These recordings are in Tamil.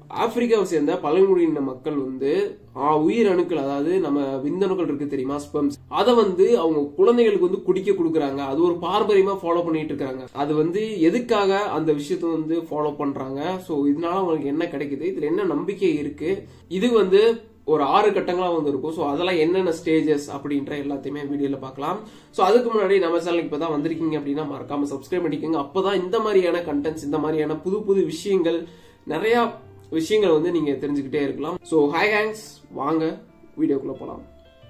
ஆப்பிரிக்காவை சேர்ந்த பழங்குடியின மக்கள் வந்து ஆ, உயிரணுக்கள் அதாவது நம்ம விந்தணுக்கள் இருக்கு தெரியுமா ஸ்பெம்ஸ் அதை வந்து அவங்க குழந்தைகளுக்கு வந்து குடிக்க கொடுக்குறாங்க அது ஒரு பாரம்பரியமா ஃபாலோ பண்ணிட்டு இருக்காங்க அது வந்து எதுக்காக அந்த விஷயத்த வந்து ஃபாலோ பண்றாங்க ஸோ இதனால அவங்களுக்கு என்ன கிடைக்குது இதுல என்ன நம்பிக்கை இருக்கு இது வந்து ஒரு ஆறு கட்டங்களா வந்து இருக்கும் ஸோ அதெல்லாம் என்னென்ன ஸ்டேஜஸ் அப்படின்ற எல்லாத்தையுமே வீடியோல பார்க்கலாம் ஸோ அதுக்கு முன்னாடி நம்ம சேனலுக்கு இப்போ தான் வந்திருக்கீங்க அப்படின்னா மறக்காம சப்ஸ்கிரைப் பண்ணிக்கோங்க அப்பதான் இந்த மாதிரியான கண்டென்ட்ஸ் இந்த மாதிரியான புது புது விஷயங்கள் நிறைய விஷயங்கள் வந்து நீங்க தெரிஞ்சுக்கிட்டே இருக்கலாம் ஸோ ஹாய் ஹேங்ஸ் வாங்க வீடியோக்குள்ள போலாம்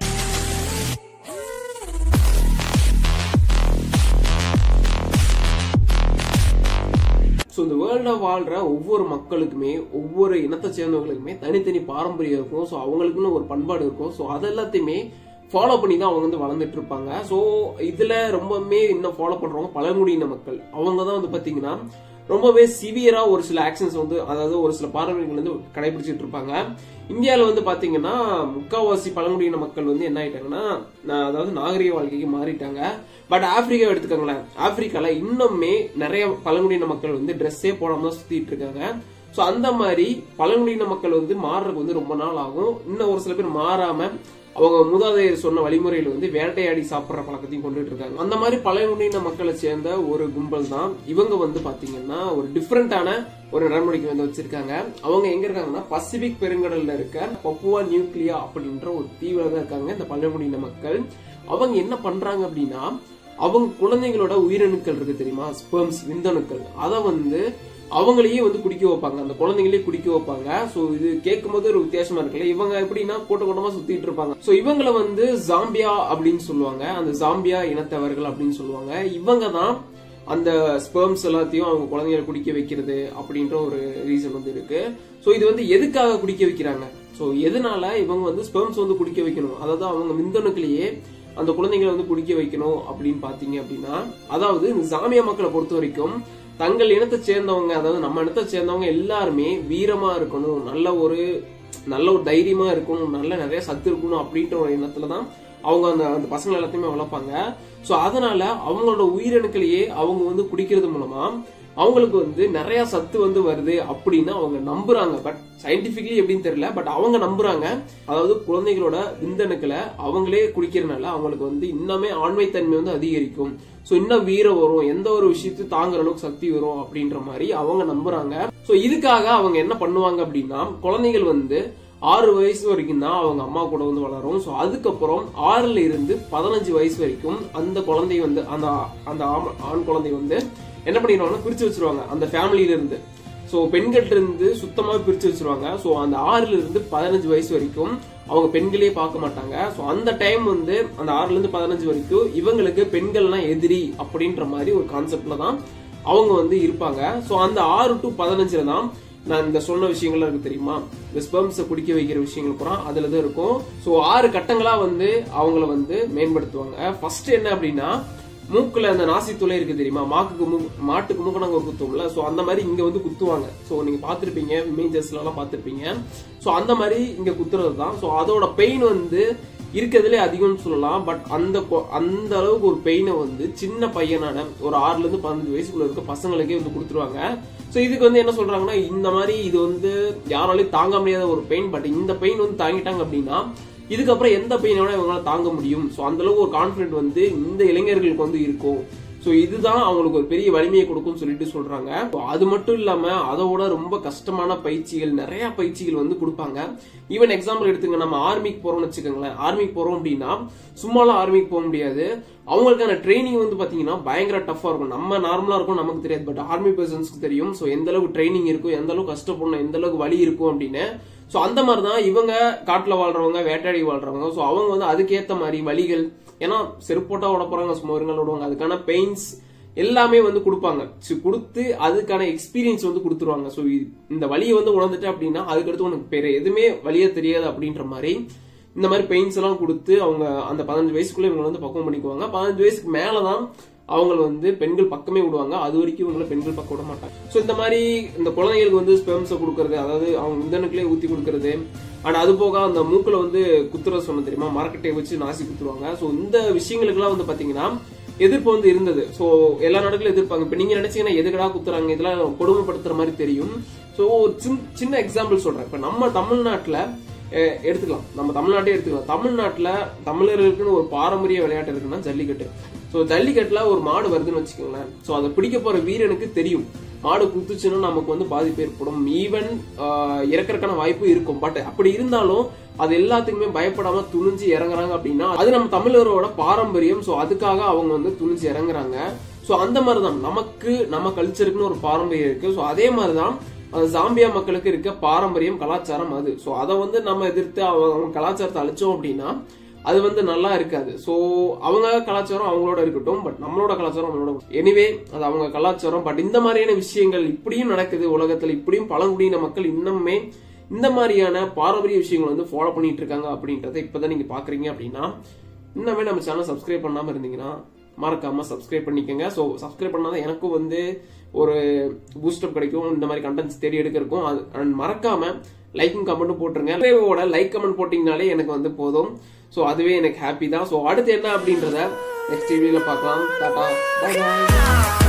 ஸோ இந்த வேர்ல்டில் வாழ்ற ஒவ்வொரு மக்களுக்குமே ஒவ்வொரு இனத்தை சேர்ந்தவங்களுக்குமே தனித்தனி பாரம்பரியம் இருக்கும் ஸோ அவங்களுக்குன்னு ஒரு பண்பாடு இருக்கும் ஸோ அது எல்லாத்தையுமே ஃபாலோ பண்ணி தான் அவங்க வந்து வளர்ந்துட்டு இருப்பாங்க ஸோ இதுல ரொம்பவுமே இன்னும் ஃபாலோ பண்றவங்க பழங்குடியின மக்கள் அவங்க தான் வந்து பாத்தீங்கன்னா ரொம்பவே சிவியரா ஒரு சில ஆக்ஷன்ஸ் வந்து அதாவது ஒரு சில பாரம்பரியங்கள் வந்து கடைபிடிச்சிட்டு இருப்பாங்க இந்தியாவில் வந்து பாத்தீங்கன்னா முக்காவாசி பழங்குடியின மக்கள் வந்து என்ன ஆயிட்டாங்கன்னா நான் அதாவது நாகரிக வாழ்க்கைக்கு மாறிட்டாங்க பட் ஆப்பிரிக்கா எடுத்துக்கோங்களேன் ஆப்பிரிக்கால இன்னுமே நிறைய பழங்குடியின மக்கள் வந்து ட்ரெஸ்ஸே போடாம தான் சுத்திட்டு இருக்காங்க ஸோ அந்த மாதிரி பழங்குடியின மக்கள் வந்து மாறுறதுக்கு வந்து ரொம்ப நாள் ஆகும் இன்னும் ஒரு சில பேர் மாறாம அவங்க மூதாதையர் சொன்ன வழிமுறையில வந்து வேட்டையாடி சாப்பிடுற பழக்கத்தையும் கொண்டுட்டு இருக்காங்க அந்த மாதிரி பழங்குடியின மக்களை சேர்ந்த ஒரு கும்பல் தான் இவங்க வந்து பாத்தீங்கன்னா ஒரு டிஃப்ரெண்டான ஒரு நடைமுறைக்கு வந்து வச்சிருக்காங்க அவங்க எங்க இருக்காங்கன்னா பசிபிக் பெருங்கடல்ல இருக்க பப்புவா நியூக்ளியா அப்படின்ற ஒரு தீவுல தான் இருக்காங்க இந்த பழங்குடியின மக்கள் அவங்க என்ன பண்றாங்க அப்படின்னா அவங்க குழந்தைங்களோட உயிரணுக்கள் இருக்கு தெரியுமா ஸ்பெர்ம்ஸ் விந்தணுக்கள் அதை வந்து அவங்களையே வந்து குடிக்க வைப்பாங்க அந்த குழந்தைங்களே குடிக்க வைப்பாங்க சோ இது கேட்கும் போது ஒரு வித்தியாசமா இருக்குல்ல இவங்க எப்படின்னா கூட்ட கூட்டமா சுத்திட்டு இருப்பாங்க சோ இவங்களை வந்து ஜாம்பியா அப்படின்னு சொல்லுவாங்க அந்த ஜாம்பியா இனத்தவர்கள் அப்படின்னு சொல்லுவாங்க இவங்க தான் அந்த ஸ்பெர்ம்ஸ் எல்லாத்தையும் அவங்க குழந்தைகளை குடிக்க வைக்கிறது அப்படின்ற ஒரு ரீசன் வந்து இருக்கு சோ இது வந்து எதுக்காக குடிக்க வைக்கிறாங்க சோ எதனால இவங்க வந்து ஸ்பெர்ம்ஸ் வந்து குடிக்க வைக்கணும் அதாவது அவங்க விந்தணுக்களையே அந்த குழந்தைங்களை வந்து குடிக்க வைக்கணும் அப்படின்னு பாத்தீங்க அப்படின்னா அதாவது இந்த சாமியா மக்களை பொறுத்த வரைக்கும் தங்கள் இனத்தை சேர்ந்தவங்க அதாவது நம்ம இனத்தை சேர்ந்தவங்க எல்லாருமே வீரமா இருக்கணும் நல்ல ஒரு நல்ல ஒரு தைரியமா இருக்கணும் நல்ல நிறைய சத்து இருக்கணும் அப்படின்ற ஒரு எண்ணத்துல தான் அவங்க அந்த அந்த பசங்க எல்லாத்தையுமே வளர்ப்பாங்க சோ அதனால அவங்களோட உயிரணுக்களையே அவங்க வந்து குடிக்கிறது மூலமா அவங்களுக்கு வந்து நிறைய சத்து வந்து வருது அப்படின்னு அவங்க நம்புறாங்க பட் சயின்டிபிக்லி எப்படின்னு தெரியல பட் அவங்க நம்புறாங்க அதாவது குழந்தைகளோட விந்தணுக்களை அவங்களே குடிக்கிறதுனால அவங்களுக்கு வந்து இன்னமே ஆண்மைத்தன்மை வந்து அதிகரிக்கும் சோ இன்னும் வீரம் வரும் எந்த ஒரு விஷயத்தையும் தாங்குற அளவுக்கு சக்தி வரும் அப்படின்ற மாதிரி அவங்க நம்புறாங்க சோ இதுக்காக அவங்க என்ன பண்ணுவாங்க அப்படின்னா குழந்தைகள் வந்து ஆறு வயசு வரைக்கும் தான் அவங்க அம்மா கூட வந்து வளரும் ஸோ அதுக்கப்புறம் ஆறுல இருந்து பதினஞ்சு வயசு வரைக்கும் அந்த குழந்தை வந்து அந்த அந்த ஆம- ஆண் குழந்தை வந்து என்ன பண்ணிடுவாங்கன்னா பிரிச்சு வச்சிருவாங்க அந்த ஃபேமிலியில இருந்து ஸோ பெண்கள்ட்ட இருந்து சுத்தமா பிரிச்சு வச்சிருவாங்க ஸோ அந்த ஆறுல இருந்து பதினஞ்சு வயசு வரைக்கும் அவங்க பெண்களே பார்க்க மாட்டாங்க ஸோ அந்த டைம் வந்து அந்த ஆறுல இருந்து பதினஞ்சு வரைக்கும் இவங்களுக்கு பெண்கள்லாம் எதிரி அப்படின்ற மாதிரி ஒரு கான்செப்ட்ல தான் அவங்க வந்து இருப்பாங்க ஸோ அந்த ஆறு டு பதினஞ்சுல தான் நான் இந்த சொன்ன விஷயங்கள்லாம் இருக்கு தெரியுமா இந்த ஸ்பெர்ம்ஸை குடிக்க வைக்கிற விஷயங்கள் பூரா அதுல தான் இருக்கும் ஸோ ஆறு கட்டங்களா வந்து அவங்கள வந்து மேம்படுத்துவாங்க ஃபர்ஸ்ட் என்ன அப்படின்னா மூக்குல அந்த நாசி துளை இருக்கு தெரியுமா மாக்குக்கு மூ மாட்டுக்கு மூக்க நாங்க ஒரு குத்துவோம்ல சோ அந்த மாதிரி இங்க வந்து குத்துவாங்க சோ நீங்க பாத்திருப்பீங்க இமேஜஸ்ல எல்லாம் பாத்திருப்பீங்க சோ அந்த மாதிரி இங்க குத்துறது தான் சோ அதோட பெயின் வந்து இருக்கிறதுலே அதிகம்னு சொல்லலாம் பட் அந்த கொ- அந்த அளவுக்கு ஒரு பெயினை வந்து சின்ன பையனான ஒரு ஆறுல இருந்து பதினஞ்சு வயசுக்குள்ள இருக்க பசங்களுக்கே வந்து கொடுத்துருவாங்க சோ இதுக்கு வந்து என்ன சொல்றாங்கன்னா இந்த மாதிரி இது வந்து யாராலையும் தாங்க முடியாத ஒரு பெயின் பட் இந்த பெயின் வந்து தாங்கிட்டாங்க அப்படின்னா இதுக்கப்புறம் எந்த பெயினோட இவங்களால தாங்க முடியும் சோ அந்த அளவுக்கு ஒரு கான்பிடன்ட் வந்து இந்த இளைஞர்களுக்கு வந்து இருக்கும் சோ இதுதான் அவங்களுக்கு ஒரு பெரிய வலிமையை கொடுக்கும்னு சொல்லிட்டு சொல்றாங்க So, அது மட்டும் இல்லாம அதோட ரொம்ப கஷ்டமான பயிற்சிகள் நிறைய பயிற்சிகள் வந்து கொடுப்பாங்க ஈவன் எக்ஸாம்பிள் எடுத்துங்க நம்ம ஆர்மிக்கு போறோம்னு வச்சுக்கோங்களேன் ஆர்மிக்கு போறோம் அப்படின்னா சும்மாலாம் ஆர்மிக்கு போக முடியாது அவங்களுக்கான ட்ரைனிங் வந்து பாத்தீங்கன்னா பயங்கர டஃபா இருக்கும் நம்ம நார்மலா இருக்கும் நமக்கு தெரியாது பட் ஆர்மி பர்சன்ஸ்க்கு தெரியும் சோ எந்த அளவுக்கு ட்ரைனிங் இருக்கும் எந்த அளவுக்கு கஷ்டப்படணும் எந்த அளவுக்கு வலி இருக்கும் அப்படின்னு சோ அந்த மாதிரி தான் இவங்க காட்டுல வாழ்றவங்க வேட்டையாடி வாழ்றவங்க சோ அவங்க வந்து அதுக்கேத்த மாதிரி வலிகள் ஏன்னா செருப்போட்டா விட போறாங்க சும்மா இருங்கள் விடுவாங்க அதுக்கான பெயின்ஸ் எல்லாமே வந்து கொடுப்பாங்க So, கொடுத்து அதுக்கான எக்ஸ்பீரியன்ஸ் வந்து கொடுத்துருவாங்க ஸோ இந்த வலியை வந்து உணர்ந்துட்டு அப்படின்னா அதுக்கடுத்து உனக்கு வேற எதுவுமே வழியே தெரியாது அப்படின்ற மாதிரி இந்த மாதிரி பெயின்ஸ் எல்லாம் கொடுத்து அவங்க அந்த பதினஞ்சு வயசுக்குள்ள இவங்க வந்து பக்குவம் பண்ணிக்குவாங்க பதினஞ்சு வயசுக்கு மேலதான் அவங்க வந்து பெண்கள் பக்கமே விடுவாங்க அது வரைக்கும் இவங்களை பெண்கள் பக்கம் விட மாட்டாங்க ஸோ இந்த மாதிரி இந்த குழந்தைகளுக்கு வந்து ஸ்பெம்ஸை கொடுக்கறது அதாவது அவங்க விந்தணுக்களே ஊத்தி கொடுக்கறது அண்ட் அது போக அந்த மூக்குல வந்து குத்துறது சொன்ன தெரியுமா மார்க்கெட்டை வச்சு நாசி குத்துருவாங்க ஸோ இந்த விஷயங்களுக்குலாம் வந்து பாத்தீங்கன்னா எதிர்ப்பு வந்து இருந்தது ஸோ எல்லா நாடுகளும் எதிர்ப்பாங்க இப்போ நீங்க நினைச்சீங்கன்னா எதுக்கடா குத்துறாங்க இதெல்லாம் கொடுமைப்படுத்துற மாதிரி தெரியும் ஸோ ஸோ ஒரு சின்- சின்ன எக்ஸாம்பிள் சொல்றேன் இப்ப நம்ம தமிழ்நாட்டுல அஹ், எடுத்துக்கலாம் நம்ம தமிழ்நாட்டே எடுத்துக்கலாம் தமிழ்நாட்டுல தமிழர்களுக்குன்னு ஒரு பாரம்பரிய விளையாட்டு இருக்குன்னா ஜல்லிக்கட்டு ஸோ ஜல்லிக்கட்டுல ஒரு மாடு வருதுன்னு வச்சுக்கோங்களேன் ஸோ அதை பிடிக்க போற வீரனுக்கு தெரியும் மாடு குத்துச்சுன்னா நமக்கு வந்து பாதிப்பு ஏற்படும் ஈவன் இறக்கறதுக்கான வாய்ப்பு இருக்கும் பட் அப்படி இருந்தாலும் அது எல்லாத்துக்குமே பயப்படாம துணிஞ்சு இறங்குறாங்க அப்படின்னா அது நம்ம தமிழரோட பாரம்பரியம் ஸோ அதுக்காக அவங்க வந்து துணிஞ்சு இறங்குறாங்க ஸோ அந்த மாதிரி தான் நமக்கு நம்ம கல்ச்சருக்குன்னு ஒரு பாரம்பரியம் இருக்கு ஸோ அதே மாதிரி தான் அது ஜாம்பியா மக்களுக்கு இருக்க பாரம்பரியம் கலாச்சாரம் அது ஸோ அதை வந்து நம்ம எதிர்த்து அவங்க அவங்க கலாச்சாரத்தை அழிச்சோம் அப்படின்னா அது வந்து நல்லா இருக்காது ஸோ அவங்க கலாச்சாரம் அவங்களோட இருக்கட்டும் பட் நம்மளோட கலாச்சாரம் நம்மளோட எனிவே அது அவங்க கலாச்சாரம் பட் இந்த மாதிரியான விஷயங்கள் இப்படியும் நடக்குது உலகத்துல இப்படியும் பழங்குடியின மக்கள் இன்னுமே இந்த மாதிரியான பாரம்பரிய விஷயங்களை வந்து ஃபாலோ பண்ணிட்டு இருக்காங்க அப்படின்றத இப்பதான் நீங்க பாக்குறீங்க அப்படின்னா இன்னமே நம்ம சேனல் சப்ஸ்கிரைப் பண்ணாம இருந்தீங்கன்னா மறக்காம சப்ஸ்கிரைப் பண்ணிக்கோங்க ஸோ சப்ஸ்கிரைப் பண்ணாதான் எனக்கும் வந்து ஒரு பூஸ்டப் கிடைக்கும் இந்த மாதிரி கண்டென்ட்ஸ் தேடி எடுக்கிறக்கும் அது அண்ட் மறக்காம லைக்கும் கமெண்ட்டும் போட்டுருங்க சப்ஸ்கிரைபோட லைக் கமெண்ட் போட்டிங்கனாலே எனக்கு வந்து போதும் ஸோ அதுவே எனக்கு ஹாப்பி தான் ஸோ அடுத்து என்ன அப்படின்றத நெக்ஸ்ட் வீடியோல பார்க்கலாம் டாடா பை பாய்